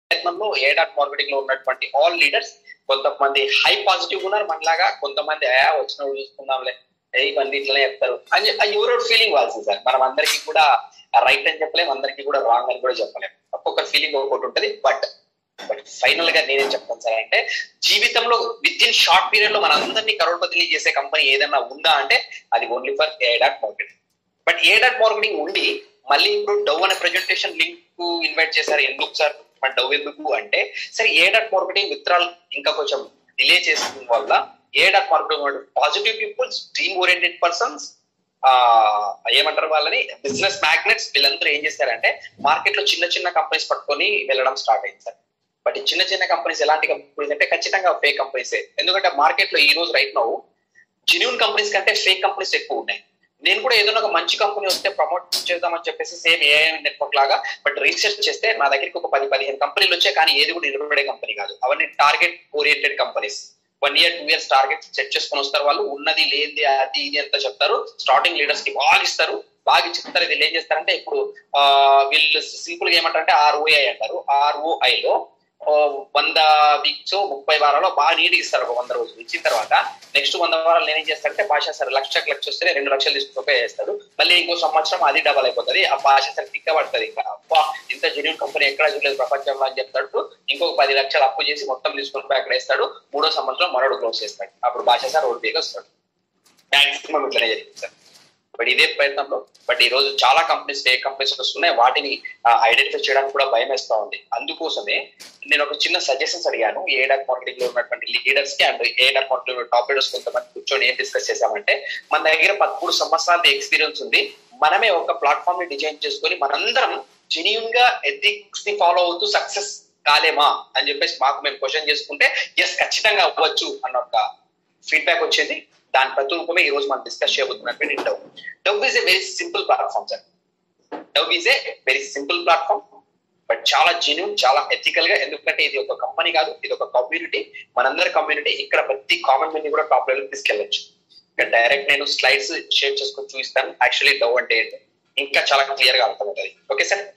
ప్రయత్నంలో ఏ dot marketing లో ఉన్నటువంటి ఆల్ లీడర్స్ కొంతమంది హై పాజిటివ్ ఉన్నారు మనలాగా కొంతమంది "ఆ, వచ్చిన వాళ్ళు చూసుకుందాంలే ఏ, ఇవన్నీ ఇట్లనే చెప్తారు అని ఎవరో ఫీలింగ్ వాళ్ళసి సార్ మనం అందరికీ కూడా రైట్ అని చెప్పలేం అందరికీ కూడా రాంగ్ అని కూడా చెప్పలేం ఒక్కొక్క ఫీలింగ్ ఒక్కొక్కటి ఉంటుంది బట్ బట్ ఫైనల్ గా నేనేం చెప్తాను సార్ అంటే జీవితంలో విత్ ఇన్ షార్ట్ పీరియడ్ లో మనందరినీ కరోడ్పతిని చేసే కంపెనీ ఏదైనా ఉందా అంటే అది only for a dot marketing but a dot marketing ఉండి మళ్ళీ ఇప్పుడు డవ్ అనే ప్రెజెంటేషన్ లింక్ కు ఇన్వైట్ చేశారు ఎందుకు సార్ మన డవ్ ఎందుకు అంటే సరే ఏ డాట్ మార్కెటింగ్ విత్రాల్ ఇంకా కొంచెం డిలే చేసిన వల్ల a dot marketing positive peoples dream oriented persons ఆ ఏమంటారు వాళ్ళని బిజినెస్ మ్యాగ్నెట్స్ వీళ్ళందరూ ఏం చేశారంటే మార్కెట్ లో చిన్న చిన్న కంపెనీస్ పట్టుకొని వెళ్ళడం స్టార్ట్ అయింది సార్ బట్ ఈ చిన్న చిన్న కంపెనీస్ ఎలాంటి కంపెనీస్ అంటే ఖచ్చితంగా ఫేక్ కంపెనీసే ఎందుకంటే మార్కెట్ లో ఈ రోజు రైట్ నౌ జెన్యున్ కంపెనీస్ కంటే ఫేక్ కంపెనీస్ ఎక్కువ ఉన్నాయి నేను కూడా ఏదైనా ఒక మంచి కంపెనీ వస్తే ప్రమోట్ చేద్దామని చెప్పేసి సేమ్ ఏ నెట్వర్క్ లాగా బట్ రీసెర్చ్ చేస్తే నా దగ్గరికి ఒక పది పదిహేను కంపెనీలు వచ్చాయి కానీ ఏది కూడా నిలబడే కంపెనీ కాదు అవన్నీ target oriented companies one year two years target set చేసుకొని వస్తారు వాళ్ళు ఉన్నది లేనిది అది ఇది అంతా చెప్తారు స్టార్టింగ్ లీడర్స్ కి బాగా ఇస్తారు బాగా ఇచ్చిన వీళ్ళు ఏం చేస్తారంటే ఇప్పుడు ఆ, వీళ్ళు సింపుల్ గా ఏమంటారంటే ఆర్ఓఐ అంటారు ఆర్ఓఐ లో ఓ వంద వీక్స్ ముప్పై వారాలు బాగా నీట్ ఇస్తారు ఒక వంద రోజులు ఇచ్చిన తర్వాత నెక్స్ట్ వంద వారాలు నేనేం చేస్తానంటే భాష సార్ లక్షకు లక్ష వస్తే రెండు లక్షలు తీసుకుని పే చేస్తాడు మళ్ళీ ఇంకో సంవత్సరం అది డబల్ అయిపోతుంది ఆ భాష సార్ టిక్క పడుతుంది ఇంకా అబ్బా ఇంత జెన్యున్ కంపెనీ ఎక్కడ చూడలేదు ప్రపంచంలో అని చెప్తాడు ఇంకొక పది లక్షలు అప్పు చేసి మొత్తం తీసుకుని పోయి అక్కడ వేస్తాడు మూడో సంవత్సరం మనోడు క్లోజ్ చేస్తాడు అప్పుడు భాష సార్ ఓడిపోయి వస్తాడు మాక్సిమం ఇట్లనే జరిగింది సార్ బట్ ఇదే ప్రయత్నంలో బట్ ఈ రోజు చాలా కంపెనీస్ ఫేక్ కంపెనీస్ వస్తున్నాయి వాటిని ఐడెంటిఫై చేయడానికి కూడా భయం వేస్తా ఉంది అందుకోసమే నేను ఒక చిన్న సజెషన్స్ అడిగాను ఏ డాక్ మార్కెటింగ్ లో ఉన్నటువంటి లీడర్స్ కి అండ్ ఏ డాక్ మార్కెటింగ్ లో టాప్ లీడర్స్ కొంతమంది కూర్చొని ఏం డిస్కస్ చేశామంటే మన దగ్గర పదమూడు సంవత్సరాల ఎక్స్పీరియన్స్ ఉంది మనమే ఒక ప్లాట్ఫామ్ ని డిజైన్ చేసుకొని మనందరం జెన్యున్ గా ఎథిక్స్ ని ఫాలో అవుతూ సక్సెస్ కాలేమా అని చెప్పేసి మాకు మేము క్వశ్చన్ చేసుకుంటే ఎస్ ఖచ్చితంగా అవ్వచ్చు అన్న ఒక ఫీడ్బ్యాక్ వచ్చింది దాని ప్రతిరూపమే ఈ రోజు మనం డిస్కస్ చేయబోతున్నటువంటి Dove Dove is a very simple platform sir Dove is a very simple platform but చాలా జెన్యున్ చాలా ఎథికల్ గా ఎందుకంటే ఇది ఒక కంపెనీ కాదు ఇది ఒక కమ్యూనిటీ మనందరి కమ్యూనిటీ ఇక్కడ ప్రతి కామన్ మెన్ కూడా టాప్ లెవెల్ తీసుకెళ్ళచ్చు ఇక్కడ డైరెక్ట్ నేను స్లైడ్స్ షేర్ చేసుకొని చూపిస్తాను యాక్చువల్లీ డవ్ అంటే ఏంటి ఇంకా చాలా క్లియర్ గా అర్థమవుతుంది okay sir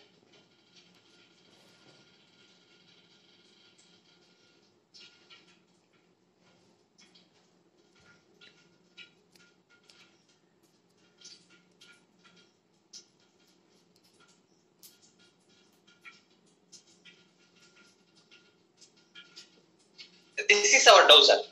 this is our Dove sir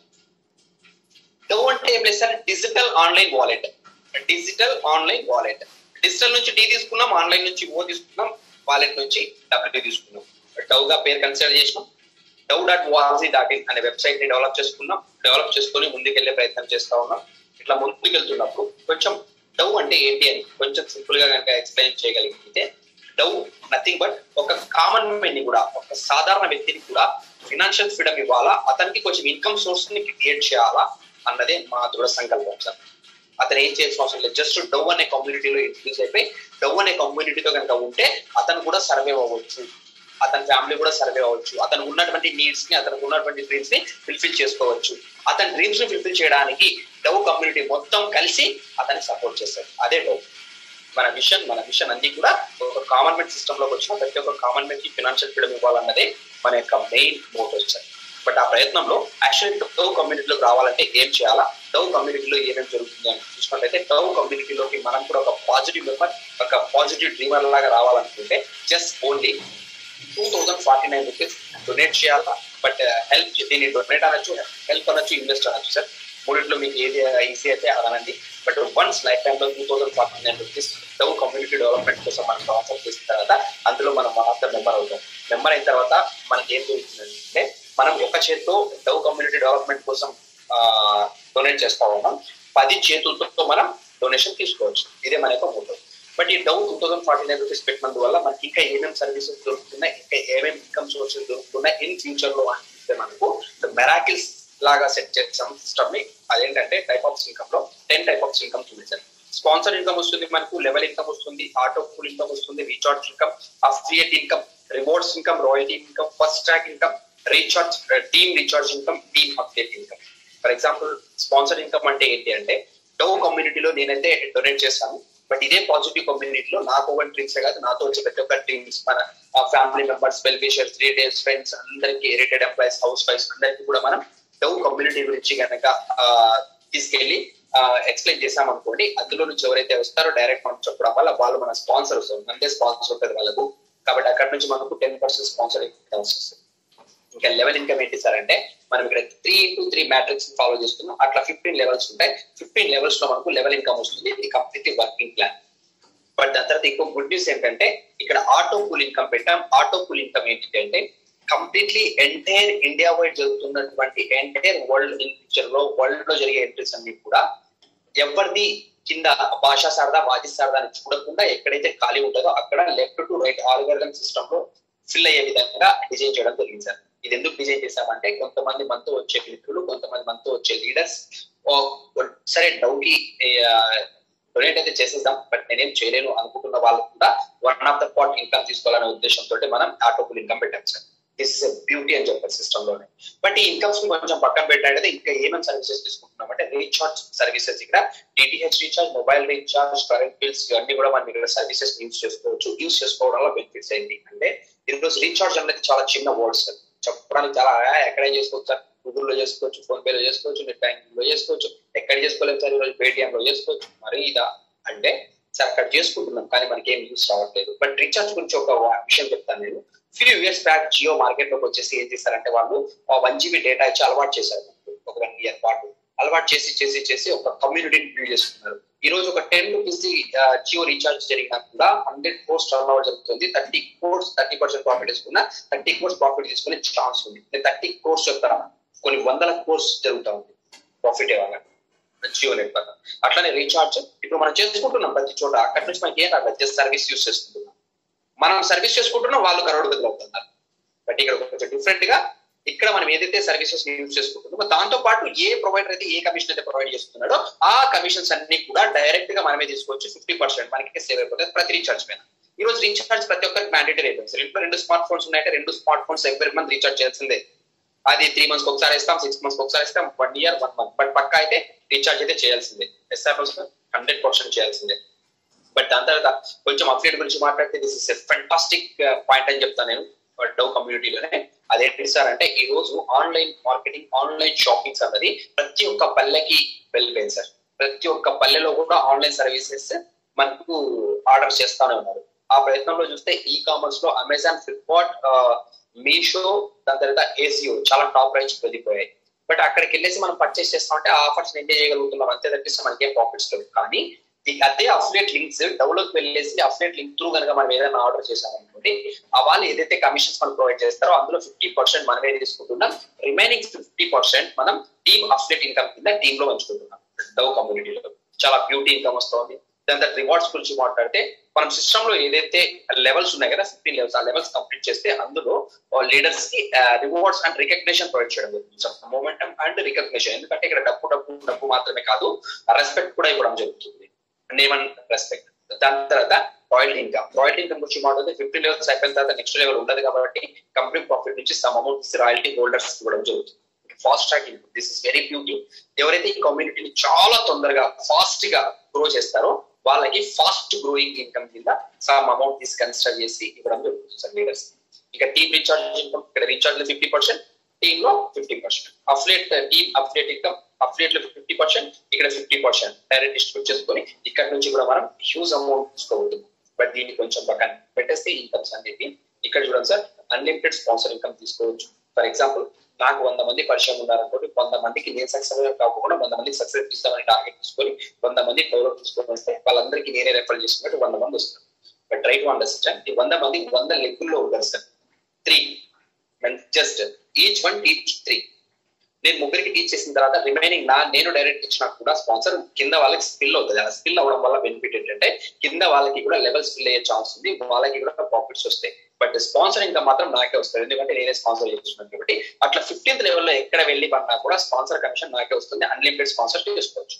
Dove అంటే ఏం లేదు sir digital online wallet digital online wallet digital నుంచి డి తీసుకున్నాం ఆన్లైన్ నుంచి ఓ తీసుకున్నాం వాలెట్ నుంచి డబ్ల్యూ తీసుకున్నాం డవ్ గా పేరు కన్సిడర్ చేసినాం డవ్ డాట్ వాజీ డాట్ ఇన్ అనే వెబ్సైట్ ని డెవలప్ చేసుకున్నాం డెవలప్ చేసుకొని ముందుకెళ్లే ప్రయత్నం చేస్తా ఉన్నాం ఇట్లా ముందుకెళ్తున్నప్పుడు కొంచెం డవ్ అంటే ఏంటి అని కొంచెం సింపుల్ గా కనుక ఎక్స్ప్లెయిన్ చేయగలిగితే డవ్ నథింగ్ బట్ ఒక కామన్ మ్యాన్ ని కూడా ఒక సాధారణ వ్యక్తిని కూడా ఫినాన్షియల్ ఫ్రీడమ్ ఇవ్వాలా అతనికి కొంచెం ఇన్కమ్ సోర్స్ ని క్రియేట్ చేయాలా అన్నదే మా దృఢ సంకల్పం సార్ అతను ఏం చేయాల్సిన అవసరం లేదు జస్ట్ డవ్ అనే కమ్యూనిటీలో ఇంట్రడ్యూస్ అయిపోయి డవ్ అనే కమ్యూనిటీతో కనుక ఉంటే అతను కూడా సర్వే అవ్వచ్చు అతని ఫ్యామిలీ కూడా సర్వే అవ్వచ్చు అతను ఉన్నటువంటి నీడ్స్ ని అతనికి ఉన్నటువంటి డ్రీమ్స్ ని ఫుల్ఫిల్ చేసుకోవచ్చు అతని డ్రీమ్స్ ని ఫుల్ఫిల్ చేయడానికి డవ్ కమ్యూనిటీ మొత్తం కలిసి అతన్ని సపోర్ట్ చేస్తారు అదే డవ్ మన మిషన్ మన మిషన్ అన్ని కూడా ఒక కామన్ మెన్ సిస్టమ్ లోకి వచ్చిన ప్రతి ఒక్క కామన్ మెన్ కి ఫినాన్షియల్ ఫ్రీడమ్ ఇవ్వాలన్నదే మన యొక్క మెయిన్ మోటో సార్ బట్ ఆ ప్రయత్నంలో యాక్చువల్లీ డవ్ కమ్యూనిటీలోకి రావాలంటే ఏం చేయాలా డవ్ కమ్యూనిటీలో ఏమేమి జరుగుతుంది అని చూసుకున్నట్లయితే డవ్ కమ్యూనిటీలోకి మనం కూడా ఒక పాజిటివ్ మెంబర్ ఒక పాజిటివ్ డ్రీమర్ లాగా రావాలనుకుంటే just only two thousand forty nine rupees donate చేయాలా బట్ హెల్ప్ దీన్ని డొనేట్ అనొచ్చు హెల్ప్ అనొచ్చు ఇన్వెస్ట్ అనొచ్చు సార్ మూడిట్లో మీకు ఏది ఈజీ అయితే అదనండి బట్ వన్స్ లైఫ్ టైమ్ లో two thousand forty nine rupees Dove community development కోసం మనం ట్రాన్స్ఫర్ చేసిన తర్వాత అందులో మనం వన్ ఆఫ్ ద మెంబర్ అవుతాం మెంబర్ అయిన తర్వాత మనకి ఏం జరుగుతుందంటే మనం ఒక చేతితో డవ్ కమ్యూనిటీ డెవలప్మెంట్ కోసం డొనేట్ చేస్తా ఉన్నాం పది చేతులతో మనం డొనేషన్ తీసుకోవచ్చు ఇదే మన యొక్క మోటో బట్ ఈ Dow two thousand forty nine rupees పెట్టినందు వల్ల మనకి ఇంకా ఏమేమి సర్వీసెస్ దొరుకుతున్నాయి ఇంకా ఏమేమి ఇన్కమ్ సోర్సెస్ దొరుకుతున్నాయి ఇన్ ఫ్యూచర్ లో అంటే మనకు మెరాకిల్స్ లాగా సెట్ చేసాం సిస్టమ్ ని అదేంటంటే టైప్ ఆఫ్ ఇన్కమ్ లో టెన్ టైప్ ఆఫ్ ఇన్కమ్ చూపించారు స్పాన్సర్ ఇన్కమ్ వస్తుంది మనకు లెవెల్ ఇన్కమ్ వస్తుంది ఆటో ఫుల్ ఇన్కమ్ వస్తుంది recharge income affiliate income rewards income royalty income first track income recharge team recharge income team affiliate income for example sponsor income అంటే ఏంటి అంటే Dove కమ్యూనిటీలో నేనైతే డొనేట్ చేస్తాను బట్ ఇదే పాజిటివ్ కమ్యూనిటీలో నాకు ఒక డ్రీమ్స్ కాదు నాతో వచ్చే ప్రతి ఒక్క డ్రీమ్స్ మన family members well wishers relatives friends అందరికి రిటైర్డ్ ఎంప్లాయీస్ హౌస్ వైఫ్స్ అందరికి కూడా మనం డవ్ కమ్యూనిటీ గురించి కనుక తీసుకెళ్లి ఎక్స్ప్లెయిన్ చేసాం అనుకోండి అందులో నుంచి ఎవరైతే వస్తారో డైరెక్ట్ మనం చెప్పడం వల్ల వాళ్ళు మన స్పాన్సర్స్ అంతే స్పాన్సర్ ఉంటుంది వాళ్ళకు కాబట్టి అక్కడ నుంచి మనకు టెన్ పర్సెంట్ స్పాన్సర్ వస్తుంది ఇంకా లెవెల్ ఇన్కమ్ ఏంటి సార్ అంటే మనం ఇక్కడ three into three matrix follow చేస్తున్నాం అట్లా ఫిఫ్టీన్ లెవెల్స్ ఉంటాయి ఫిఫ్టీన్ లెవెల్స్ లో మనకు లెవెల్ ఇన్కమ్ వస్తుంది ఇది కంప్లీట్లీ వర్కింగ్ ప్లాన్ బట్ దాని తర్వాత ఇంకో గుడ్ న్యూస్ ఏంటంటే ఇక్కడ ఆటో కూల్ ఇన్కమ్ పెట్టాం ఆటో కూల్ ఇన్కమ్ ఏంటి అంటే కంప్లీట్లీ ఎంటైర్ ఇండియా వైడ్ జరుగుతున్నటువంటి ఎంటైర్ వరల్డ్ ఇన్ ఫ్యూచర్ లో వరల్డ్ లో జరిగే ఎంట్రీస్ అన్ని కూడా ఎవరిది కింద భాషా శారదా వాది శారదా అని చూడకుండా ఎక్కడైతే ఖాళీ ఉంటుందో అక్కడ left to right algorithm system లో ఫిల్ అయ్యే విధంగా డిజైన్ చేయడం జరిగింది సార్ ఇది ఎందుకు డిజైన్ చేశామంటే కొంతమంది మనతో వచ్చే మిత్రులు కొంతమంది మనతో వచ్చే లీడర్స్ సరే డౌకి డొనేట్ అయితే చేసేద్దాం బట్ నేనేం చేయలేను అనుకుంటున్న వాళ్ళు కూడా one of the pot income తీసుకోవాలనే ఉద్దేశంతో మనం ఆటోపుల్ ఇన్కమ్ పెట్టాం సార్ దిస్ ఇస్ బ్యూటీ అని చెప్పారు సిస్టమ్ లోనే బట్ ఈ ఇన్కమ్స్ ని కొంచెం పక్కన పెట్టాలంటే ఇంకా ఏమేమి సర్వీసెస్ తీసుకుంటున్నాం అంటే రీఛార్జ్ సర్వీసెస్ ఇక్కడ DTH recharge mobile recharge current bills ఇవన్నీ కూడా మనం ఇక్కడ సర్వీసెస్ యూజ్ చేసుకోవచ్చు యూజ్ చేసుకోవడం వల్ల బెనిఫిట్స్ ఏంటి అంటే ఈరోజు రీఛార్జ్ అనేది చాలా చిన్న వర్డ్స్ చెప్పడానికి చాలా ఎక్కడైనా చేసుకోవచ్చు సార్ గూగుల్లో చేసుకోవచ్చు ఫోన్ పేలో చేసుకోవచ్చు నెట్ బ్యాంకింగ్ లో చేసుకోవచ్చు ఎక్కడ చేసుకోలేదు సార్ ఈరోజు పేటిఎం లో చేసుకోవచ్చు మరి ఇదా అంటే సార్ అక్కడ చేసుకుంటున్నాం కానీ మనకి ఏం యూస్ రావట్లేదు బట్ రీఛార్జ్ గురించి ఒక విషయం చెప్తాను నేను few years back Jio market లోకి వచ్చేసి ఏం చేశారంటే వాళ్ళు వన్ జీబీ డేటా ఇచ్చి అలవాటు చేశారు ఒక వన్ ఇయర్ పాటు అలవాటు చేసి చేసి చేసి ఒక కమ్యూనిటీని బిల్డ్ చేసుకున్నారు ఈ రోజు ఒక టెన్ రూపీస్ జియో రీఛార్జ్ జరిగినా కూడా హండ్రెడ్ కోర్స్ టర్న్ ఓవర్ జరుగుతుంది thirty crores thirty percent profit తీసుకున్నా థర్టీ కోర్స్ ప్రాఫిట్ తీసుకునే ఛాన్స్ ఉంది నేను థర్టీ కోర్స్ చెప్తాను కొన్ని వందల కోర్స్ జరుగుతూ ఉంది ప్రాఫిట్ ఇవ్వాలి జియో నెట్వర్క్ అట్లానే రీఛార్జ్ ఇప్పుడు మనం చేసుకుంటున్నాం ప్రతి చోట అక్కడి నుంచి మనకి ఏం రాలేదు జస్ట్ సర్వీస్ యూస్ చేసుకుంటున్నాం మనం సర్వీస్ చేసుకుంటున్నాం వాళ్ళు కరోడుగతులు అవుతున్నారు బట్ ఇక్కడ కొంచెం డిఫరెంట్ గా ఇక్కడ మనం ఏదైతే సర్వీసెస్ యూజ్ చేసుకుంటున్నామో దాంతో పాటు ఏ ప్రొవైడర్ అయితే ఏ కమిషన్ అయితే ప్రొవైడ్ చేస్తున్నాడో ఆ కమిషన్స్ అన్ని కూడా డైరెక్ట్ గా మనమే తీసుకోవచ్చు ఫిఫ్టీ పర్సెంట్ మనకి సేవ్ అయిపోతుంది ప్రతి రీఛార్జ్ పైన ఈ రోజు రీఛార్జ్ ప్రతి ఒక్కరికి మ్యాండేటరీ అయిపోయింది సార్ ఇంట్లో రెండు స్మార్ట్ ఫోన్స్ ఉన్నాయంటే రెండు smart phones every month recharge చేయాల్సిందే అది త్రీ మంత్స్ ఒకసారి ఇస్తాం సిక్స్ మంత్స్ ఒకసారి ఇస్తాం one year one month but పక్కా అయితే రీఛార్జ్ అయితే చేయాల్సిందే ఎస్ఆర్ హండ్రెడ్ పర్సెంట్ చేయాల్సిందే బట్ దాని తర్వాత కొంచెం అప్డేట్ గురించి మాట్లాడితే దిస్ ఇస్ ఫెంటాస్టిక్ పాయింట్ అని చెప్తాను నేను డవ్ కమ్యూనిటీలోనే అదేంటి సార్ అంటే ఈ రోజు ఆన్లైన్ మార్కెటింగ్ ఆన్లైన్ షాపింగ్స్ అన్నది ప్రతి ఒక్క పల్లెకి వెళ్ళిపోయింది సార్ ప్రతి ఒక్క పల్లెలో కూడా ఆన్లైన్ సర్వీసెస్ మనకు ఆర్డర్ చేస్తానే ఉన్నారు ఆ ప్రయత్నంలో చూస్తే ఈ కామర్స్ లో అమెజాన్ ఫ్లిప్కార్ట్ మీషో దాని తర్వాత ఏసీఓ చాలా టాప్ రేంజ్ వెళ్ళిపోయాయి బట్ అక్కడికి వెళ్ళేసి మనం పర్చేస్ చేస్తామంటే ఆ ఆఫర్స్ ఎంజాయ్ చేయగలుగుతున్నాం అంతే తప్పిస్తే మనకేం ప్రాఫిట్స్ లేవు కానీ అదే అఫ్లేట్ లింక్స్ డెవలప్ వెళ్ళేసి అఫ్లేట్ లింక్ త్రూ కనుక మనం ఏదైనా ఆర్డర్ చేసామనుకోండి ఆ వాళ్ళు ఏదైతే కమిషన్స్ మనం ప్రొవైడ్ చేస్తారో అందులో ఫిఫ్టీ పర్సెంట్ మనమే తీసుకుంటున్నాం రిమైనింగ్ ఫిఫ్టీ పర్సెంట్ మనం టీమ్ అఫ్లేట్ ఇన్కమ్ కింద టీమ్ లో పంచుకుంటున్నాం డవ్ కమ్యూనిటీలో చాలా బ్యూటీ ఇన్కమ్ వస్తుంది దాని తర్వాత రివార్డ్స్ గురించి మాట్లాడితే మనం సిస్టమ్ లో ఏదైతే లెవెల్స్ ఉన్నాయి కదా ఫిఫ్టీన్ లెవెల్స్ ఆ లెవెల్స్ కంప్లీట్ చేస్తే అందులో లీడర్స్ కి రివార్డ్స్ అండ్ రికగ్నేషన్ ప్రొవైడ్ చేయడం జరుగుతుంది మూమెంటం అండ్ రికగ్నేషన్ ఎందుకంటే ఇక్కడ డబ్బు డబ్బు డబ్బు మాత్రమే కాదు రెస్పెక్ట్ కూడా ఇవ్వడం జరుగుతుంది నేమ్ అండ్ రెస్పెక్ట్ దాని తర్వాత రాయల్ ఇన్కమ్ రాయల్ ఇన్కమ్ గురించి మాట్లాడితే ఫిఫ్టీ లెవెల్స్ అయిపోయిన తర్వాత నెక్స్ట్ లెవెల్ ఉండదు కాబట్టి కంపెనీ ప్రాఫిట్ నుంచి సమ్ అమౌంట్ ఇస్తే రాయల్టీ హోల్డర్స్ ఇవ్వడం జరుగుతుంది fast track income this is very beauty ఎవరైతే ఈ కమ్యూనిటీని చాలా తొందరగా ఫాస్ట్ గా గ్రో చేస్తారో వాళ్ళకి ఫాస్ట్ గ్రోయింగ్ ఇన్కమ్ కింద సమ్ అమౌంట్ తీసి కన్సిడర్ చేసి ఇవ్వడం జరుగుతుంది సార్ లీడర్స్ ఇక టీమ్ రీఛార్జ్ ఇన్కమ్ ఇక్కడ రీఛార్జ్ లో ఫిఫ్టీ పర్సెంట్ టీమ్ లో fifty percent affiliate team affiliate income affiliate లో ఫిఫ్టీ పర్సెంట్ ఇక్కడ ఫిఫ్టీ పర్సెంట్ డైరెక్ట్ డిస్ట్రిబ్యూట్ చేసుకొని ఇక్కడ నుంచి కూడా మనం హ్యూజ్ అమౌంట్ తీసుకోబోతుంది బట్ దీన్ని కొంచెం పక్కన పెట్టేస్తే ఇన్కమ్స్ అనేది ఇక్కడ చూడండి సార్ అన్లిమిటెడ్ స్పాన్సర్ ఇన్కమ్ తీసుకోవచ్చు ఫర్ ఎగ్జాంపుల్ నాకు వంద మంది పరిచయం ఉన్నారనుకోండి వంద మందికి నేను సక్సెస్ కాకుండా వంద మందికి సక్సెస్ ఇస్తామని టార్గెట్ తీసుకొని వంద మంది డెవలప్ తీసుకొని వస్తే వాళ్ళందరికీ నేనే రెఫర్ చేసుకున్నట్టు వంద మంది వస్తారు బట్ ట్రై టు అండర్స్టాండ్ ఈ వంద మంది వంద లెగ్గుల్లో ఉంటారు sir three just each one teach three నేను ముగ్గురికి టీచ్ చేసిన తర్వాత రిమైనింగ్ నా నేను డైరెక్ట్ ఇచ్చినా కూడా స్పాన్సర్ కింద వాళ్ళకి స్పిల్ అవుతుంది ఆ స్పిల్ అవ్వడం వల్ల బెనిఫిట్ ఏంటంటే కింద వాళ్ళకి కూడా లెవెల్ స్పిల్ అయ్యే ఛాన్స్ ఉంది వాళ్ళకి కూడా ప్రాఫిట్స్ వస్తాయి బట్ స్పాన్సర్ ఇంకా మాత్రం నాకే వస్తుంది ఎందుకంటే నేనే స్పాన్సర్ చేస్తున్నాను కాబట్టి అట్లా ఫిఫ్టీన్త్ లెవెల్లో ఎక్కడ వెళ్ళి పడినా కూడా స్పాన్సర్ కమిషన్ నాకే వస్తుంది అన్లిమిటెడ్ స్పాన్సర్ చేసుకోవచ్చు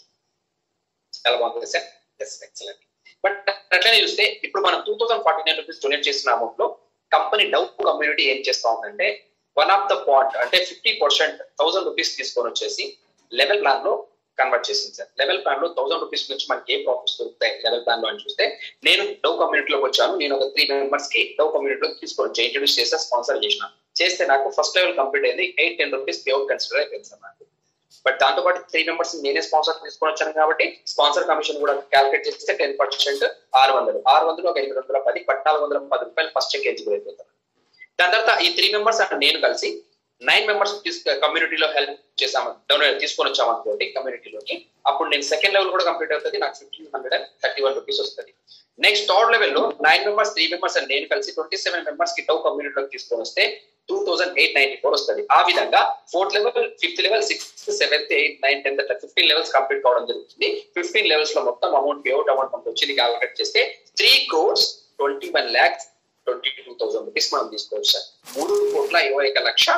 చాలా బాగుంది సార్ ఎస్ ఎక్సలెంట్ బట్ అట్లనే చూస్తే ఇప్పుడు మనం two thousand forty nine rupees donate చేసిన అమౌంట్ లో కంపెనీ డౌ కమ్యూనిటీ ఏం చేస్తా ఉందంటే వన్ ఆఫ్ ద పాయింట్ అంటే ఫిఫ్టీ పర్సెంట్ థౌసండ్ రూపీస్ తీసుకొని వచ్చేసి లెవెల్ ప్లాన్ లో కన్వర్ట్ చేసింది సార్ లెవెల్ ప్లాన్ లో థౌసండ్ రూపీస్ నుంచి మనకి ఏ ప్రాఫిట్స్ దొరుకుతాయి లెవెల్ ప్లాన్ లో అని చూస్తే నేను డౌ కమ్యూనిటీలోకి వచ్చాను నేను ఒక త్రీ మెంబర్స్ కి డౌ కమ్యూనిటీలోకి తీసుకొని ఇంట్రడ్యూస్ చేస్తే స్పాన్సర్ చేసిన చేస్తే నాకు ఫస్ట్ లెవెల్ కంప్లీట్ అయింది eight ten rupees payout consider అయిపోయింది సార్ నాకు బట్ దాంతో పాటు త్రీ మెంబర్స్ నేనే స్పాన్సర్ తీసుకొని వచ్చాను కాబట్టి స్పాన్సర్ కమిషన్ కూడా క్యాల్కులేట్ చేస్తే టెన్ పర్సెంట్ ఆరు వందలు ఆరు వందలు ఒక ఎనిమిది వందల పది పద్నాలుగు వందల పది రూపాయలు ఫస్ట్ చెక్ ఎలిజిబుల్ అయిపోతారు దాని తర్వాత ఈ త్రీ మెంబర్స్ నేను కలిసి నైన్ మెంబర్స్ కమ్యూనిటీలో హెల్ప్ చేసాము డొనేట్ తీసుకొని వచ్చాము అనుకోండి కమ్యూనిటీలోకి అప్పుడు నేను సెకండ్ లెవెల్ కూడా కంప్లీట్ అవుతుంది నాకు fifteen hundred and thirty one rupees వస్తుంది నెక్స్ట్ థర్డ్ లెవెల్లో నైన్ మెంబర్స్ త్రీ మెంబర్స్ నేను కలిసి ట్వంటీ సెవెన్ మెంబర్స్ కి టౌ కమ్యూనిటీలోకి తీసుకొని వస్తే two thousand eight ninety four వస్తుంది ఆ విధంగా fourth level fifth level sixth seventh eighth ninth tenth అట్లా ఫిఫ్టీన్ లెవెల్స్ కంప్లీట్ కావడం జరుగుతుంది ఫిఫ్టీన్ లెవెల్స్ లో మొత్తం అమౌంట్ పేఅవుట్ అమౌంట్ మనకు వచ్చింది క్యాలిక్యులేట్ చేస్తే three crores twenty one lakhs twenty two thousand rupees మనం తీసుకోవచ్చు సార్ మూడు కోట్ల ఇరవై ఒక లక్ష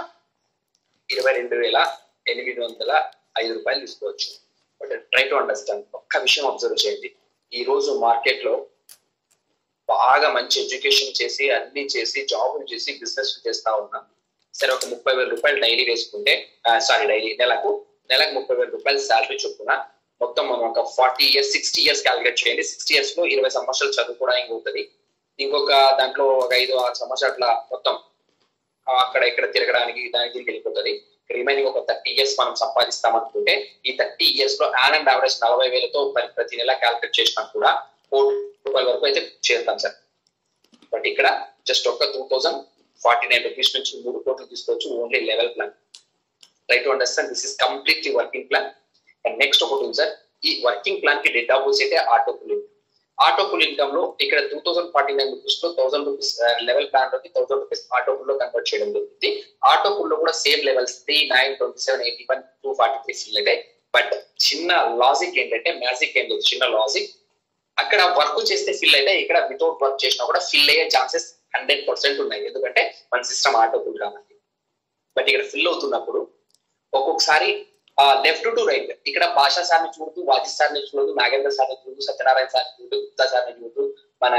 ఇరవై రెండు వేల ఎనిమిది వందల ఐదు రూపాయలు తీసుకోవచ్చు బట్ ట్రై టు అండర్స్టాండ్ ఒక్క విషయం అబ్జర్వ్ చేయండి ఈ రోజు మార్కెట్ లో బాగా మంచి ఎడ్యుకేషన్ చేసి అన్ని చేసి జాబులు చేసి బిజినెస్ చేస్తా ఉన్నాం సరే ఒక ముప్పై వేల రూపాయలు డైలీ వేసుకుంటే సారీ డైలీ నెలకు నెలకు ముప్పై వేల రూపాయలు శాలరీ చొప్పున మొత్తం మనం ఒక forty years sixty years calculate చేయండి సిక్స్టీ ఇయర్స్ లో ఇరవై సంవత్సరాలు చదువుకోవడానికి అవుతుంది ఇంకొక దాంట్లో ఒక ఐదు ఆరు సంవత్సరాల అట్లా మొత్తం అక్కడ ఇక్కడ తిరగడానికి దానికి దీనికి వెళ్ళిపోతుంది రిమైనింగ్ ఒక థర్టీ ఇయర్స్ మనం సంపాదిస్తాం అనుకుంటే ఈ థర్టీ ఇయర్స్ లో యాన్ అండ్ యావరేజ్ నలభై వేలతో ప్రతి నెల క్యాలిక్యులేట్ చేసినా కూడా కోటి రూపాయల వరకు అయితే చేరుతాం సార్ బట్ ఇక్కడ జస్ట్ ఒక two thousand forty nine rupees నుంచి మూడు కోట్లు తీసుకోవచ్చు only level plan try to understand this is completely working plan and next ఒకటి ఉంది సార్ ఈ వర్కింగ్ ప్లాన్ కి డేటా బూస్ అయితే auto pool auto pool income లో ఇక్కడ two thousand forty nine rupees లో థౌసండ్ రూపీస్ లెవెల్ ప్లాన్ లోకి thousand rupees auto pool లో కన్వర్ట్ చేయడం జరుగుతుంది ఆటో పుల్ లో కూడా same levels three nine twenty seven eighty one two forty three fill అయితే బట్ చిన్న లాజిక్ ఏంటంటే మ్యాజిక్ ఏం లేదు చిన్న లాజిక్ అక్కడ వర్క్ చేస్తే ఫిల్ అయితే ఇక్కడ వితౌట్ వర్క్ చేసినా కూడా ఫిల్ అయ్యే ఛాన్సెస్ హండ్రెడ్ పర్సెంట్ ఉన్నాయి ఎందుకంటే మన సిస్టమ్ ఆటో పుల్ కాబట్టి బట్ ఇక్కడ ఫిల్ అవుతున్నప్పుడు ఒక్కొక్కసారి లెఫ్ట్ టు రైట్ ఇక్కడ భాషా సార్ని చూడుతూ వాజి సార్ని చూడదు నాగేంద్ర సార్ని చూడదు సత్యనారాయణ సార్ని చూడదు గుప్తా సార్ని చూడదు మన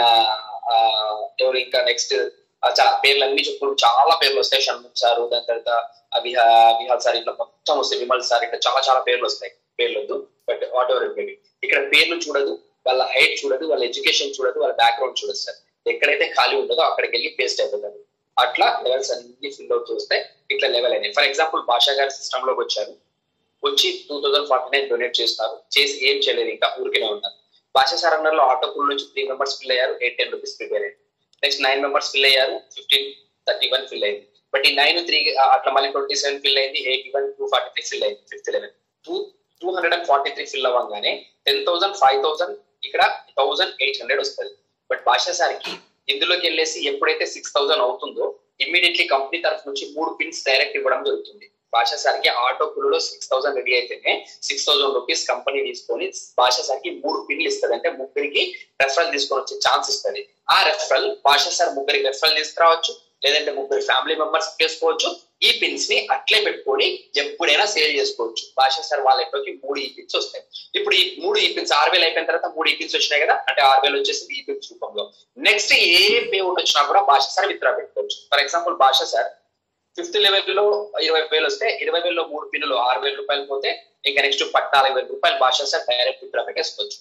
ఎవరు ఇంకా నెక్స్ట్ చాలా పేర్లు అన్ని చెప్పుకుంటూ చాలా పేర్లు వస్తాయి షణ్ముఖ్ సార్ దాని తర్వాత విహా విహాల్ సార్ ఇట్లా మొత్తం వస్తాయి విమల్ సార్ ఇట్లా చాలా చాలా పేర్లు వస్తాయి పేర్లు వద్దు బట్ వాట్ ఎవర్ మేబీ ఇక్కడ పేర్లు చూడదు వాళ్ళ హైట్ చూడదు వాళ్ళ ఎడ్యుకేషన్ చూడదు వాళ్ళ బ్యాక్గ్రౌండ్ చూడదు సార్ ఎక్కడైతే ఖాళీ ఉంటుందో అక్కడికి వెళ్ళి పేస్ట్ అయిపోతారు అట్లా లెవెల్స్ అన్ని ఫిల్ అవుతూ వస్తాయి ఇట్లా లెవెల్ అయినాయి ఫర్ ఎగ్జాంపుల్ భాషా గారి సిస్టమ్ లోకి వచ్చారు వచ్చి two thousand forty nine donate చేస్తారు చేసి ఏం చేయలేదు ఇంకా ఊరికేనే ఉన్నారు భాషా సరెండర్ లో ఆటో పూల్ నుంచి త్రీ మెంబర్స్ ఫిల్ అయ్యారు ఎయిట్ టెన్ రూపీస్ ప్రిపేర్ అయ్యారు నెక్స్ట్ నైన్ మెంబర్స్ ఫిల్ అయ్యారు ఫిఫ్టీన్ థర్టీ వన్ ఫిల్ అయింది బట్ ఈ నైన్ త్రీ అట్లా మళ్ళీ ట్వంటీ సెవెన్ ఫిల్ అయింది eighty one two forty three fill అయింది fifth eleven two two hundred and forty three fill అవ్వగానే ten thousand five thousand ఇక్కడ thousand eight hundred వస్తుంది but Basha సార్కి ఇందులోకి వెళ్ళేసి ఎప్పుడైతే సిక్స్ థౌసండ్ అవుతుందో ఇమ్మీడియట్లీ కంపెనీ తరఫు నుంచి మూడు పిన్స్ డైరెక్ట్ ఇవ్వడం జరుగుతుంది భాషా సార్కి ఆటో కుల్లో సిక్స్ థౌసండ్ రెడీ అయితేనే సిక్స్ థౌసండ్ రూపీస్ కంపెనీ తీసుకొని భాషా సార్కి మూడు పిన్లు ఇస్తుంది అంటే ముగ్గురికి రెఫరల్ తీసుకొని వచ్చే ఛాన్స్ ఇస్తుంది ఆ రెఫరల్ భాషా సార్ ముగ్గురికి రెఫరల్ తీసుకురావచ్చు లేదంటే ముగ్గురు ఫ్యామిలీ మెంబర్స్ చేసుకోవచ్చు ఈ పిన్స్ ని అట్లే పెట్టుకొని ఎప్పుడైనా సేల్ చేసుకోవచ్చు భాషా సార్ వాళ్ళకి మూడు ఈ పిన్స్ వస్తాయి ఇప్పుడు ఈ మూడు ఈ పిన్స్ ఆరు వేలు అయిపోయిన తర్వాత మూడు ఈ పిన్స్ వచ్చినాయి కదా అంటే ఆరు వేలు వచ్చేసి ఈ పిన్స్ రూపంలో నెక్స్ట్ ఏ పేమెంట్ వచ్చినా కూడా భాష సార్ విత్డ్రా పెట్టుకోవచ్చు for example Basha sir fifth level లో ఇరవై వేలు వస్తే ఇరవై వేలలో మూడు పిన్నులు ఆరు వేల రూపాయలు పోతే ఇంకా నెక్స్ట్ పద్నాలుగు వేల రూపాయలు భాష సార్ డైరెక్ట్ విత్డ్రా పెట్టేసుకోవచ్చు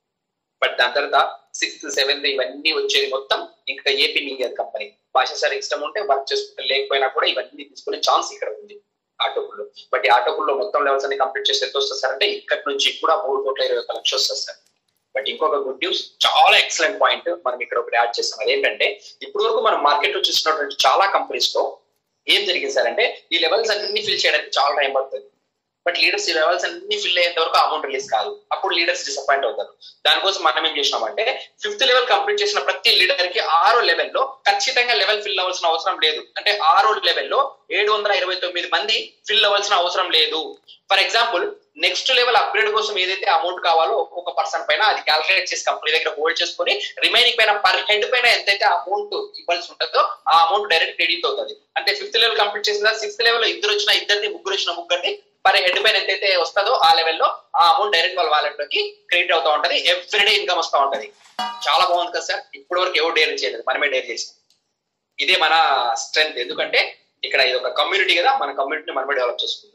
బట్ దాని తర్వాత సిక్స్త్ సెవెంత్ ఇవన్నీ వచ్చేది మొత్తం ఇంకా ఏ పిన్ ఇయ్యదు కంపెనీ భాష సార్ ఇష్టం ఉంటే వర్క్ చేసుకుంటే లేకపోయినా కూడా ఇవన్నీ తీసుకునే ఛాన్స్ ఇక్కడ ఉంది ఆటోకుల్లో బట్ ఈ ఆటోకుల్లో మొత్తం లెవెల్స్ అన్ని కంప్లీట్ చేసి ఎంత వస్తుంది సార్ అంటే ఇక్కడ నుంచి కూడా మూడు కోట్ల ఇరవై ఒక లక్షలు వస్తుంది సార్ బట్ ఇంకొక గుడ్ న్యూస్ చాలా ఎక్సలెంట్ పాయింట్ మనం ఇక్కడ ఒకటి యాడ్ చేస్తాం అదేంటంటే ఇప్పుడు వరకు మనం మార్కెట్ లో చూసినటువంటి చాలా కంపెనీస్ లో ఏం జరిగింది సార్ అంటే ఈ లెవెల్స్ అన్ని ఫిల్ చేయడానికి చాలా టైం పడుతుంది బట్ లీడర్స్ ఈ లెవెల్స్ అన్ని ఫిల్ అయ్యేంత వరకు అమౌంట్ రిలీజ్ కాదు అప్పుడు లీడర్స్ డిసప్పాయింట్ అవుతారు దానికోసం మనం ఏం చేసినామంటే ఫిఫ్త్ లెవెల్ కంప్లీట్ చేసిన ప్రతి లీడర్ కి ఆరో లెవెల్లో ఖచ్చితంగా లెవెల్ ఫిల్ అవ్వాల్సిన అవసరం లేదు అంటే ఆరో లెవెల్లో ఏడు వందల ఇరవై తొమ్మిది మంది ఫిల్ అవ్వాల్సిన అవసరం లేదు for example next level upgrade కోసం ఏదైతే అమౌంట్ కావాలో ఒక్కొక్క పర్సన్ పైన అది క్యాల్కులేట్ చేసి కంపెనీ దగ్గర హోల్డ్ చేసుకొని రిమైనింగ్ పైన పర్ హెడ్ పైన ఎంతైతే అమౌంట్ ఇవ్వాల్సి ఉంటుందో ఆ అమౌంట్ డైరెక్ట్ క్రెడిట్ అవుతుంది అంటే ఫిఫ్త్ లెవెల్ కంప్లీట్ చేసిన సిక్స్త్ లెవెల్ ఇద్దరు వచ్చిన ఇద్దరిని ముగ్గురు వచ్చిన ముగ్గురిని పర్ హెడ్ పైన ఎంతైతే వస్తుందో ఆ లెవెల్లో ఆ అమౌంట్ డైరెక్ట్ వాళ్ళ వాలెట్ లోకి క్రెడిట్ అవుతా ఉంటది ఎవ్రీడే ఇన్కమ్ వస్తూ ఉంటది చాలా బాగుంది కదా సార్ ఇప్పటి వరకు ఎవరు డేర్ చేయలేదు మనమే డేర్ చేసాం ఇదే మన స్ట్రెంగ్త్ ఎందుకంటే ఇక్కడ ఇది ఒక కమ్యూనిటీ కదా మన కమ్యూనిటీని మనమే డెవలప్ చేసుకుంటున్నాం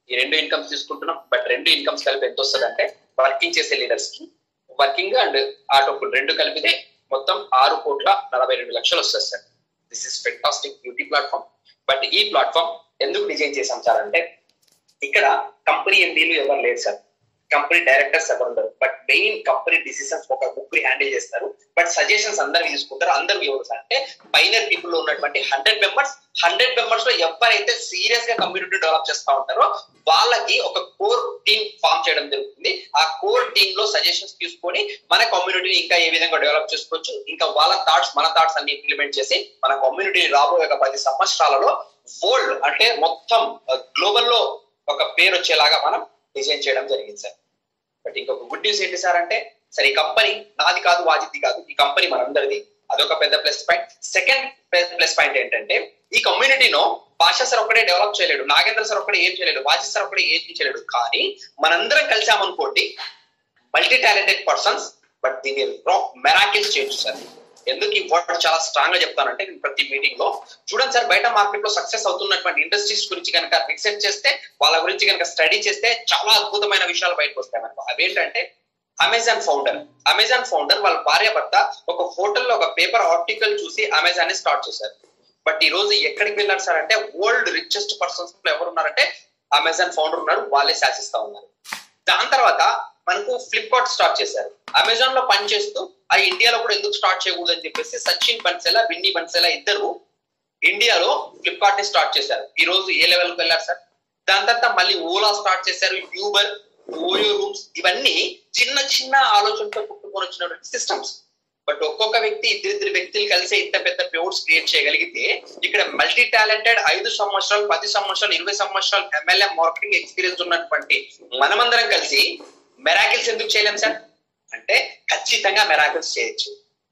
ఈ రెండు ఇన్కమ్స్ తీసుకుంటున్నాం బట్ రెండు ఇన్కమ్స్ కలిపి ఎంత వస్తుంది అంటే వర్కింగ్ చేసే లీడర్స్ కి వర్కింగ్ అండ్ ఆటో ఫుల్ రెండు కలిపితే మొత్తం ఆరు కోట్ల నలభై రెండు లక్షలు వస్తుంది sir this is fantastic beauty platform but ఈ ప్లాట్ఫామ్ ఎందుకు డిజైన్ చేశాం సార్ అంటే ఇక్కడ కంపెనీ ఎండీలు ఎవరు లేరు సార్ కంపెనీ డైరెక్టర్స్ ఎవరు ఉండరు బట్ మెయిన్ కంపెనీ డిసిషన్స్ ఒక ముగ్గురు హ్యాండిల్ చేస్తారు బట్ సజెషన్స్ అందరు తీసుకుంటారు అందరు ఎవరు సార్ అంటే పైనర్ పీపుల్ లో ఉన్నటువంటి హండ్రెడ్ మెంబర్స్ హండ్రెడ్ మెంబర్స్ లో ఎవరైతే సీరియస్ గా కమ్యూనిటీ డెవలప్ చేస్తా ఉంటారో వాళ్ళకి ఒక కోర్ టీమ్ ఫామ్ చేయడం జరుగుతుంది ఆ కోర్ టీమ్ లో సజెషన్స్ తీసుకొని మన కమ్యూనిటీని ఇంకా ఏ విధంగా డెవలప్ చేసుకోవచ్చు ఇంకా వాళ్ళ థాట్స్ మన థాట్స్ అన్ని ఇంప్లిమెంట్ చేసి మన కమ్యూనిటీని రాబోయే ఒక పది సంవత్సరాలలో వరల్డ్ అంటే మొత్తం గ్లోబల్ లో ఒక పేరు వచ్చేలాగా మనం డిజైన్ చేయడం జరిగింది సార్ బట్ ఇంకొక గుడ్ న్యూస్ ఏంటి సార్ అంటే సరే ఈ కంపెనీ నాది కాదు వాజిది కాదు ఈ కంపెనీ మనందరిది అదొక పెద్ద plus point second plus point ఏంటంటే ఈ కమ్యూనిటీలో భాష సార్ ఒక్కడే డెవలప్ చేయలేడు నాగేంద్ర సార్ ఒక్కడే ఏం చేయలేడు వాజి సార్ ఒక్కడే ఏం చేయలేడు కానీ మనందరం కలిసామనుకోండి మల్టీ టాలెంటెడ్ పర్సన్స్ బట్ దీని మెరాకిల్స్ చేయొచ్చు సార్ ఎందుకు ఈ వర్డ్ చాలా స్ట్రాంగ్ గా చెప్తానంటే నేను ప్రతి మీటింగ్ లో చూడండి సార్ బయట మార్కెట్ లో సక్సెస్ అవుతున్నటువంటి ఇండస్ట్రీస్ గురించి కనుక రిసెర్చ్ చేస్తే వాళ్ళ గురించి కనుక స్టడీ చేస్తే చాలా అద్భుతమైన విషయాలు బయటకు వస్తాయి మనకు అవేంటంటే అమెజాన్ ఫౌండర్ అమెజాన్ ఫౌండర్ వాళ్ళ భార్య భర్త ఒక హోటల్లో ఒక పేపర్ ఆర్టికల్ చూసి అమెజాన్ ని స్టార్ట్ చేశారు బట్ ఈ రోజు ఎక్కడికి వెళ్ళారు సార్ అంటే వరల్డ్ రిచెస్ట్ పర్సన్స్ లో ఎవరు ఉన్నారంటే అమెజాన్ ఫౌండర్ ఉన్నారు వాళ్ళే శాసిస్తా ఉన్నారు దాని తర్వాత మనకు ఫ్లిప్కార్ట్ స్టార్ట్ చేశారు అమెజాన్ లో పని చేస్తూ ఆ ఇండియాలో కూడా ఎందుకు స్టార్ట్ చేయకూడదు అని చెప్పేసి సచిన్ బన్సెలా విన్నీ బన్సెలా ఇద్దరు ఇండియాలో ఫ్లిప్కార్ట్ ని స్టార్ట్ చేశారు ఈ రోజు ఏ లెవెల్ కి వెళ్ళారు సార్ దాని తర్వాత మళ్ళీ ఓలా స్టార్ట్ చేశారు యూబర్ ఓయో రూమ్స్ ఇవన్నీ చిన్న చిన్న ఆలోచనతో పుట్టుకొని వచ్చినటువంటి సిస్టమ్స్ బట్ ఒక్కొక్క వ్యక్తి ఇద్దరిద్దరు వ్యక్తులు కలిసి ఇంత పెద్ద ప్యూర్స్ క్రియేట్ చేయగలిగితే ఇక్కడ మల్టీ టాలెంటెడ్ ఐదు సంవత్సరాలు పది సంవత్సరాలు ఇరవై సంవత్సరాలు ఎమ్మెల్యే మార్కెటింగ్ ఎక్స్పీరియన్స్ ఉన్నటువంటి మనమందరం కలిసి మెరాకిల్స్ ఎందుకు చేయలేం సార్ అంటే ఖచ్చితంగా మెరాకిల్స్ చేయొచ్చు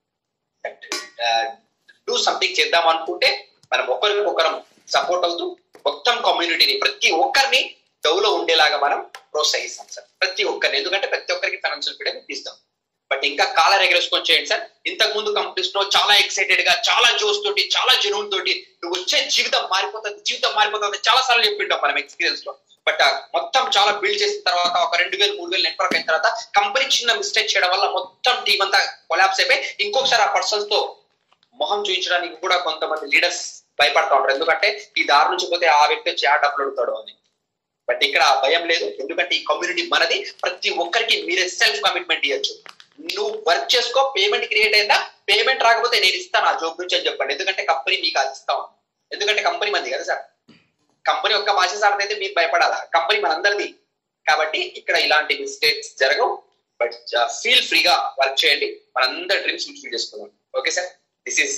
డూ సంథింగ్ చేద్దాం అనుకుంటే మనం ఒకరికొకరం సపోర్ట్ అవుతూ మొత్తం కమ్యూనిటీని ప్రతి ఒక్కరిని డౌలో ఉండేలాగా మనం ప్రోత్సహిస్తాం సార్ ప్రతి ఒక్కరిని ఎందుకంటే ప్రతి ఒక్కరికి ఫైనాన్షియల్ ఫ్రీడమ్ ఇస్తాం బట్ ఇంకా కాలర్ ఎగరేసుకొని చేయండి సార్ ఇంతకు ముందు కంపెనీస్ లో చాలా ఎక్సైటెడ్ గా చాలా జోస్ తోటి చాలా జనువుల తోటి నువ్వు వచ్చే జీవితం మారిపోతుంది జీవితం మారిపోతుంది చాలా సార్లు చెప్పింటాం మనం ఎక్స్పీరియన్స్ లో బట్ మొత్తం చాలా బిల్డ్ చేసిన తర్వాత ఒక రెండు వేలు మూడు వేలు నెట్వర్క్ అయిన తర్వాత కంపెనీ చిన్న మిస్టేక్ చేయడం వల్ల మొత్తం టీం అంతా కొలాబ్స్ అయిపోయి ఇంకొకసారి ఆ పర్సన్స్ తో మొహం చూపించడానికి కూడా కొంతమంది లీడర్స్ భయపడతా ఉంటారు ఎందుకంటే ఈ దారి నుంచి పోతే ఆ వ్యక్తి వచ్చి ఆ డబ్బులు అడుగుతాడు అని బట్ ఇక్కడ ఆ భయం లేదు ఎందుకంటే ఈ కమ్యూనిటీ మనది ప్రతి ఒక్కరికి మీరే సెల్ఫ్ కమిట్మెంట్ ఇవ్వచ్చు నువ్వు వర్క్ చేసుకో పేమెంట్ క్రియేట్ అయిందా పేమెంట్ రాకపోతే నేను ఇస్తాను ఆ జాబ్ నుంచి అని చెప్పండి ఎందుకంటే కంపెనీ మీకు అది ఇస్తాం ఎందుకంటే కంపెనీ మంది కదా సార్ కంపెనీ ఒక్క భాష సార్దైతే మీకు భయపడాలా కంపెనీ మనందరిది కాబట్టి ఇక్కడ ఇలాంటి మిస్టేక్స్ జరగవు బట్ ఫీల్ ఫ్రీగా వర్క్ చేయండి మనందరి డ్రీమ్స్ ఫుల్ఫిల్ చేసుకుందాం okay sir this is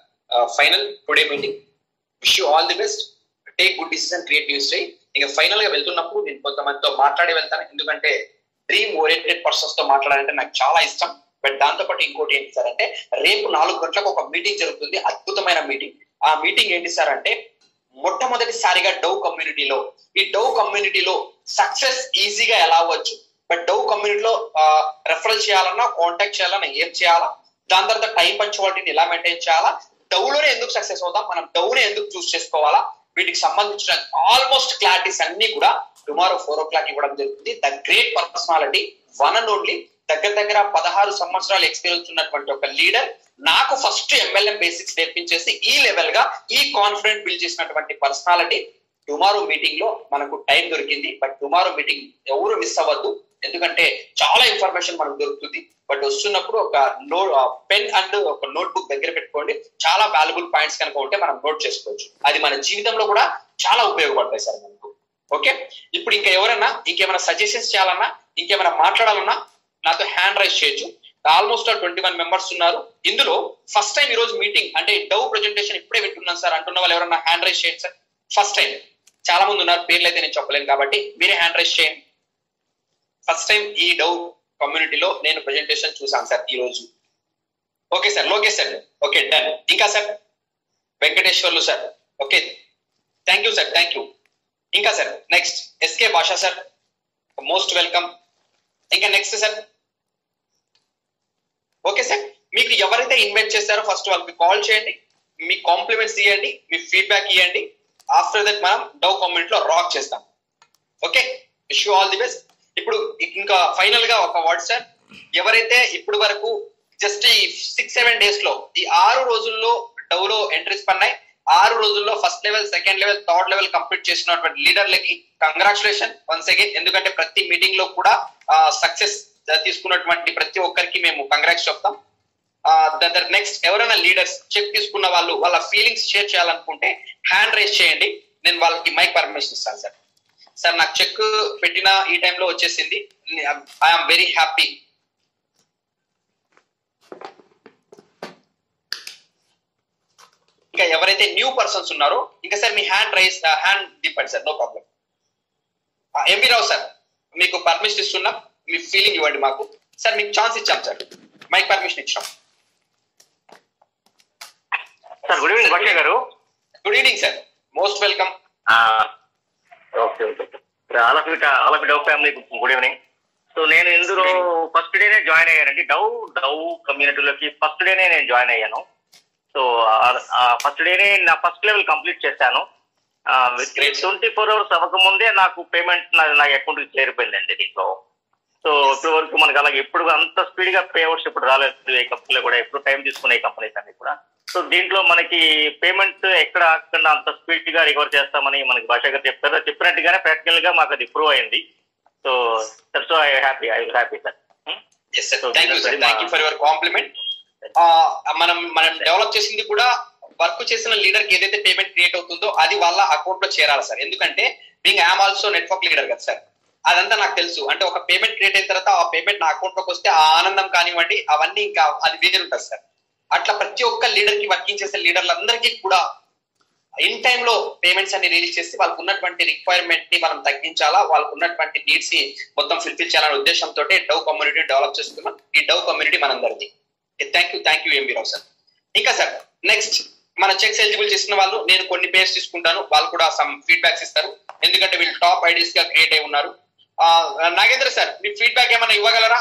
final today meeting wish you all the best take good decision create news day ఇంకా ఫైనల్ గా వెళ్తున్నప్పుడు నేను కొంతమందితో మాట్లాడి వెళ్తాను ఎందుకంటే డ్రీమ్ ఓరియంటెడ్ పర్సన్స్ తో మాట్లాడాలంటే నాకు చాలా ఇష్టం బట్ దాంతో పాటు ఇంకోటి ఏంటి సార్ అంటే రేపు నాలుగు గంటలకు ఒక మీటింగ్ జరుగుతుంది అద్భుతమైన మీటింగ్ ఆ మీటింగ్ ఏంటి సార్ అంటే మొట్టమొదటిసారిగా డౌ కమ్యూనిటీలో ఈ డౌ కమ్యూనిటీలో సక్సెస్ ఈజీగా ఎలా అవ్వచ్చు బట్ డౌ కమ్యూనిటీలో రెఫరల్ చేయాలన్నా కాంటాక్ట్ చేయాలన్నా ఏం చేయాలా దాని తర్వాత టైం పంచువాలిటీని ఎలా మెయింటైన్ చేయాలా డౌలోనే ఎందుకు సక్సెస్ అవుతాం మనం డౌనే ఎందుకు చూస్ చేసుకోవాలా వీటికి సంబంధించిన ఆల్మోస్ట్ క్లారిటీస్ అన్ని కూడా టుమారో ఫోర్ ఓ క్లాక్ ఇవ్వడం జరుగుతుంది the great personality one and only దగ్గర దగ్గర పదహారు సంవత్సరాల ఎక్స్పీరియన్స్ ఉన్నటువంటి ఒక లీడర్ నాకు ఫస్ట్ ఎంఎల్ఎం బేసిక్స్ నేర్పించేసి ఈ లెవెల్ గా ఈ కాన్ఫిడెంట్ బిల్డ్ చేసినటువంటి పర్సనాలిటీ టుమారో మీటింగ్ లో మనకు టైం దొరికింది బట్ టుమారో మీటింగ్ ఎవరు మిస్ అవ్వద్దు ఎందుకంటే చాలా ఇన్ఫర్మేషన్ మనకు దొరుకుతుంది బట్ వస్తున్నప్పుడు ఒక నో పెన్ అండ్ ఒక నోట్ బుక్ దగ్గర పెట్టుకోండి చాలా వాల్యుబుల్ పాయింట్స్ కనుక ఉంటే మనం నోట్ చేసుకోవచ్చు అది మన జీవితంలో కూడా చాలా ఉపయోగపడతాయి సార్ మనకు ఓకే ఇప్పుడు ఇంకా ఎవరైనా ఇంకేమైనా సజెషన్స్ చేయాలన్నా ఇంకేమైనా మాట్లాడాలన్నా నాతో హ్యాండ్ రైజ్ చేయొచ్చు ఆల్మోస్ట్ ట్వంటీ వన్ మెంబర్స్ ఉన్నారు ఇందులో ఫస్ట్ టైం ఈ రోజు మీటింగ్ అంటే డవ్ ప్రజెంటేషన్ ఇప్పుడే వింటున్నాను సార్ అంటున్న వాళ్ళు ఎవరైనా హ్యాండ్ రైజ్ చేయండి సార్ ఫస్ట్ టైం చాలా మంది ఉన్నారు పేర్లు అయితే నేను చెప్పలేను కాబట్టి మీరే హ్యాండ్ రైజ్ చేయండి ఫస్ట్ టైం ఈ డవ్ కమ్యూనిటీలో నేను ప్రజెంటేషన్ చూసాను సార్ ఈ రోజు okay sir Lokesh sir okay done ఇంకా sir Venkateswarlu sir okay thank you sir thank you ఇంకా sir next SK Basha sir most welcome ఇంకా నెక్స్ట్ సార్ ఓకే సార్ మీకు ఎవరైతే ఇన్వైట్ చేస్తారో ఫస్ట్ వాళ్ళకి కాల్ చేయండి మీ కాంప్లిమెంట్స్ ఇవ్వండి మీ ఫీడ్బ్యాక్ ఇవ్వండి ఆఫ్టర్ దట్ మనం డవ్ కమ్యూనిటీలో రాక్ చేస్తాం okay wish you all the best ఇప్పుడు ఇంకా ఫైనల్ గా ఒక వర్డ్ సార్ ఎవరైతే ఇప్పుడు వరకు జస్ట్ ఈ సిక్స్ సెవెన్ డేస్ లో ఈ ఆరు రోజుల్లో డౌలో ఎంట్రీస్ పన్నాయి ఆరు రోజుల్లో first level second level third level complete చేసినటువంటి లీడర్లకి కంగ్రాచులేషన్ వన్స్ అగైన్ ఎందుకంటే ప్రతి మీటింగ్ లో కూడా సక్సెస్ తీసుకున్నటువంటి ప్రతి ఒక్కరికి మేము కంగ్రాట్స్ చెప్తాం నెక్స్ట్ ఎవరైనా లీడర్స్ చెక్ తీసుకున్న వాళ్ళు వాళ్ళ ఫీలింగ్స్ షేర్ చేయాలనుకుంటే హ్యాండ్ రైజ్ చేయండి నేను వాళ్ళకి మైక్ పర్మిషన్ ఇస్తాను సార్ సార్ నాకు చెక్ పెట్టిన ఈ టైంలో వచ్చేసింది ఐఎమ్ వెరీ హ్యాపీ ఇంకా ఎవరైతే న్యూ పర్సన్స్ ఉన్నారో ఇంకా సార్ మీ హ్యాండ్ రైస్ హ్యాండ్ దిప్పండి sir no problem MV Rao sir మీకు పర్మిషన్ ఇస్తున్నాం మీ ఫీలింగ్ ఇవ్వండి మాకు సార్ మీకు ఛాన్స్ ఇచ్చాం సార్ మైక్ పర్మిషన్ ఇచ్చాం సార్ గుడ్ ఈవినింగ్ భట్య గారు good evening sir most welcome okay okay all of it all of Dove family good evening so నేను ఇందులో ఫస్ట్ డేనే జాయిన్ అయ్యానండి డవ్ డవ్ కమ్యూనిటీలోకి ఫస్ట్ డేనే నేను జాయిన్ అయ్యాను సో ఫస్ట్ డేనే నా ఫస్ట్ లెవెల్ కంప్లీట్ చేశాను Great. ట్వంటీ ఫోర్ అవర్స్ అవ్వకముందే నాకు పేమెంట్ నా నా అకౌంట్కి చేరిపోయిందండి దీంట్లో సో ఇప్పటి వరకు మనకి అలాగే ఎప్పుడు అంత స్పీడ్ గా పే అవుట్స్ ఇప్పుడు రాలేదు ఏ కంపెనీలో కూడా ఎప్పుడు టైం తీసుకునే కంపెనీస్ అన్ని కూడా సో దీంట్లో మనకి పేమెంట్ ఎక్కడ ఆగకుండా అంత స్పీడ్ గా రికవర్ చేస్తామని మనకి భాష గారు చెప్తారు చెప్పినట్టుగానే ప్రాక్టికల్ గా మాకు అది ప్రూవ్ అయింది so so I happy I happy sir yes sir So, thank you sir very thank you much. For your compliment మనం మనం డెవలప్ చేసింది కూడా వర్క్ చేసిన లీడర్ కి ఏదైతే పేమెంట్ క్రియేట్ అవుతుందో అది వాళ్ళ అకౌంట్ లో చేరాలి సార్ ఎందుకంటే being I'm also network leader కదా సార్ అదంతా నాకు తెలుసు అంటే ఒక పేమెంట్ క్రియేట్ అయిన తర్వాత ఆ పేమెంట్ నా అకౌంట్ లోకి వస్తే ఆ ఆనందం కానివ్వండి అవన్నీ ఇంకా అది వేరుంటుంది సార్ అట్లా ప్రతి ఒక్క లీడర్ కి వర్కింగ్ చేసే లీడర్లందరికీ కూడా ఇన్ టైమ్ లో పేమెంట్స్ అన్ని రిలీజ్ చేసి వాళ్ళకు ఉన్నటువంటి రిక్వైర్మెంట్ ని మనం తగ్గించాలా వాళ్ళకు ఉన్నటువంటి నీడ్స్ ని మొత్తం ఫిల్ఫిల్ చేయాలనే ఉద్దేశంతో డవ్ కమ్యూనిటీ డెవలప్ చేస్తున్నాం ఈ డవ్ కమ్యూనిటీ మనందరిది thank you thank you MB Rao sir ఇంకా సార్ నెక్స్ట్ మన చెక్స్ ఎలిజిబుల్ చేసిన వాళ్ళు నేను కొన్ని పేర్స్ తీసుకుంటాను వాళ్ళు కూడా సమ్ ఫీడ్బ్యాక్స్ ఇస్తారు ఎందుకంటే వీళ్ళు టాప్ ఐడీస్ గా క్రియేట్ అయి ఉన్నారు ఆ, నాగేంద్ర సార్ మీ ఫీడ్బ్యాక్ ఏమైనా ఇవ్వగలరా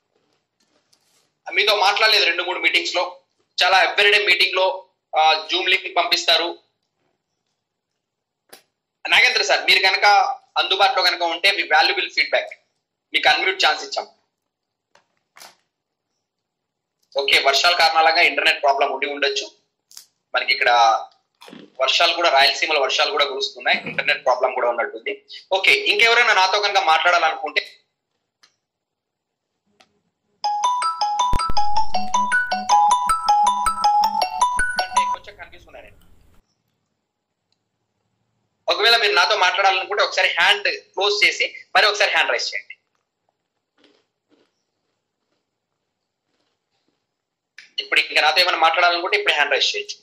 మీతో మాట్లాడలేదు రెండు మూడు మీటింగ్స్ లో చాలా ఎవ్రీడే మీటింగ్ లో జూమ్ లింక్ పంపిస్తారు నాగేంద్ర సార్ మీరు కనుక అందుబాటులో కనుక ఉంటే మీ వాల్యుబుల్ ఫీడ్బ్యాక్ మీకు అన్మ్యూట్ ఛాన్స్ ఇచ్చాం ఓకే వర్షాల కారణాలుగా ఇంటర్నెట్ ప్రాబ్లం ఉండి ఉండొచ్చు మనకి ఇక్కడ వర్షాలు కూడా రాయలసీమలో వర్షాలు కూడా కురుస్తున్నాయి ఇంటర్నెట్ ప్రాబ్లం కూడా ఉన్నట్టుంది ఓకే ఇంకెవరైనా నాతో కనుక మాట్లాడాలనుకుంటే అంటే కొంచెం కన్ఫ్యూజ్ ఉన్నాను నేను. ఒకవేళ మీరు నాతో మాట్లాడాలనుకుంటే ఒకసారి హ్యాండ్ క్లోజ్ చేసి మరి ఒకసారి హ్యాండ్ రైస్ చేయండి ఇప్పుడు ఇంకా నాతో ఏమైనా మాట్లాడాలనుకుంటే ఇప్పుడు హ్యాండ్ రైస్ చేయొచ్చు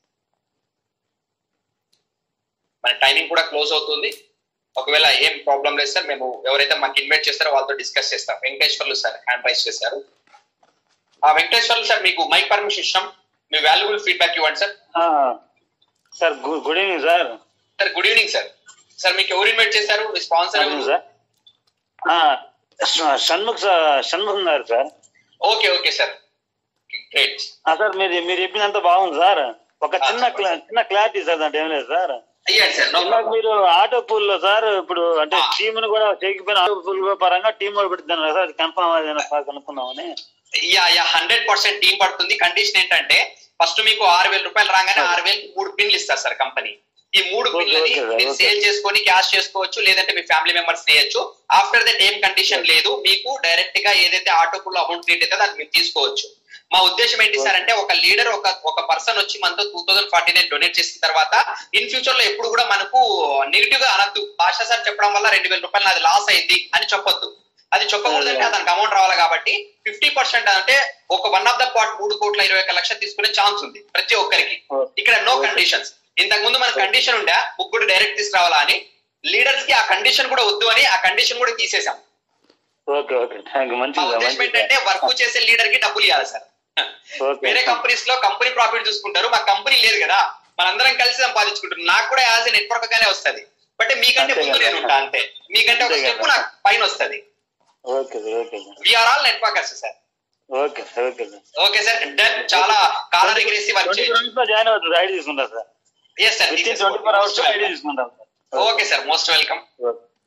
మన టైమింగ్ కూడా క్లోజ్ అవుతుంది ఒకవేళ ఏం ప్రాబ్లం లేదు సార్ మేము ఎవరైతే మాకు ఇన్వైట్ చేస్తారో వాళ్ళతో డిస్కస్ చేస్తాం వెంకటేశ్వర్లు సార్ హ్యాండ్ రైస్ చేశారు ఆ వెంకటేశ్వర్లు సార్ మీకు మైక్ పర్మిషన్ ఇస్తాం మీ వాల్యుబుల్ ఫీడ్బ్యాక్ ఇవ్వండి సార్ ఆ, సార్ గు- good evening sir sir good evening sir sir మీకు ఎవరు ఇన్వైట్ చేశారు మీ స్పాన్సర్ గుడ్ ఈవినింగ్ సార్ ఆ, ష- షణ్ముఖ్ సార్ షణ్ముఖం గారు sir okay okay sir great ఆ, సార్ మీరు మీరు చెప్పినంత బాగుంది సార్ ఒక ఆ, చిన్న క్లా- చిన్న క్లారిటీ సార్ దాంట్లో ఏం లేదు సార్ అయ్యాడు సార్ నో ఇందాక మీరు ఆటో పూల్ లో సార్ ఇప్పుడు అంటే ఆ. టీమ్ ను కూడా చేయకపోయిన ఆటో పూల్ పరంగా టీం కూడా పెడుతున్నారు సార్ కన్ఫర్మ్ అదేనా సార్ కనుక్కుందామని yeah yeah hundred percent team పడుతుంది కండిషన్ ఏంటంటే ఫస్ట్ మీకు ఆరు వేల రూపాయలు రాగానే ఆరు వేలు మూడు పిన్లు ఇస్తారు సార్ కంపెనీ ఈ మూడు Okay, పిన్లని okay, sir, మీరు okay. సేల్ చేసుకొని క్యాష్ చేసుకోవచ్చు లేదంటే మీ ఫ్యామిలీ మెంబర్స్ చేయొచ్చు ఆఫ్టర్ దట్ ఏం కండిషన్ లేదు మీకు డైరెక్ట్ గా ఏదైతే ఆటో పుల్ అమౌంట్ క్రియేట్ అయితే దాన్ని మీరు తీసుకోవచ్చు మా ఉద్దేశం ఏంటి సార్ అంటే ఒక లీడర్ ఒక ఒక పర్సన్ వచ్చి మనతో two thousand forty nine donate చేసిన తర్వాత ఇన్ ఫ్యూచర్ లో ఎప్పుడు కూడా మనకు నెగిటివ్ గా అనొద్దు భాషా సార్ చెప్పడం వల్ల రెండు వేల రూపాయలు నాది లాస్ అయింది అని చెప్పొద్దు అది చెప్పకూడదంటే దానికి అమౌంట్ రావాలి కాబట్టి ఫిఫ్టీ పర్సెంట్ అంటే ఒక వన్ ఆఫ్ ద పార్ట్ మూడు కోట్ల ఇరవై ఒక్క లక్షలు తీసుకునే ఛాన్స్ ఉంది ప్రతి ఒక్కరికి ఇక్కడ నో కండిషన్స్ ఇంతకు ముందు మన కండిషన్ ఉండే ముగ్గురు డైరెక్ట్ తీసుకురావాలా అని లీడర్స్ కి ఆ కండిషన్ కూడా వద్దు అని ఆ కండిషన్ కూడా తీసేసాం ఓకే ఓకే థ్యాంక్ యూ మా మంచిది సార్ ఉద్దేశం మంచిది ఏంటంటే వర్క్ చేసే లీడర్ కి డబ్బులు ఇవ్వాలి సార్ ఓకే వేరే కంపెనీస్ లో కంపెనీ ప్రాఫిట్ చూసుకుంటారు మా కంపెనీ లేదు కదా మనందరం కలిసి సంపాదించుకుంటారు నాకు కూడా యాజ్ ఎ నెట్వర్క్ గానే వస్తది బట్ మీకంటే అంతే ముందు కదా. నేను ఉంటా అంతే మీకంటే ఒక అంతే స్టెప్ కదా. నాకు పైన వస్తది okay sir okay sir we are all networkers sir okay sir okay sir okay sir done చాలా కాలర్ ఎగ్రెసివ్ వర్క్ ట్వంటీ చేయొచ్చు మినిట్స్ లో జాయిన్ అవుతుంది ఐడి తీసుకుంటా sir yes sir within twenty four hours ID తీసుకుంటాం sir okay sir most welcome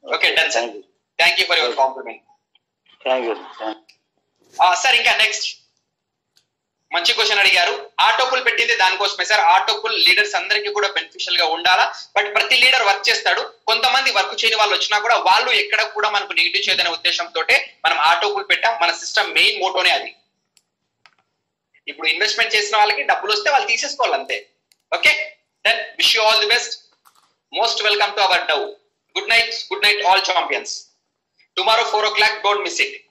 okay done sir thank you for your compliment thank you sir ఇంకా next మంచి question అడిగారు auto pool పెట్టింది దానికోసమే sir auto pool leaders అందరికీ కూడా beneficial గా ఉండాలా బట్ ప్రతి లీడర్ వర్క్ చేస్తాడు కొంతమంది వర్క్ చేయని వాళ్ళు వచ్చినా కూడా వాళ్ళు ఎక్కడ కూడా మనకు నెగిటివ్ చేయదనే ఉద్దేశంతో మనం ఆటోపుల్ పెట్టాం మన సిస్టమ్ మెయిన్ మోటోనే అది ఇప్పుడు ఇన్వెస్ట్మెంట్ చేసిన వాళ్ళకి డబ్బులు వస్తే వాళ్ళు తీసేసుకోవాలి అంతే okay then wish you all the best most welcome to our Dove good night good night all champions tomorrow four o'clock don't miss it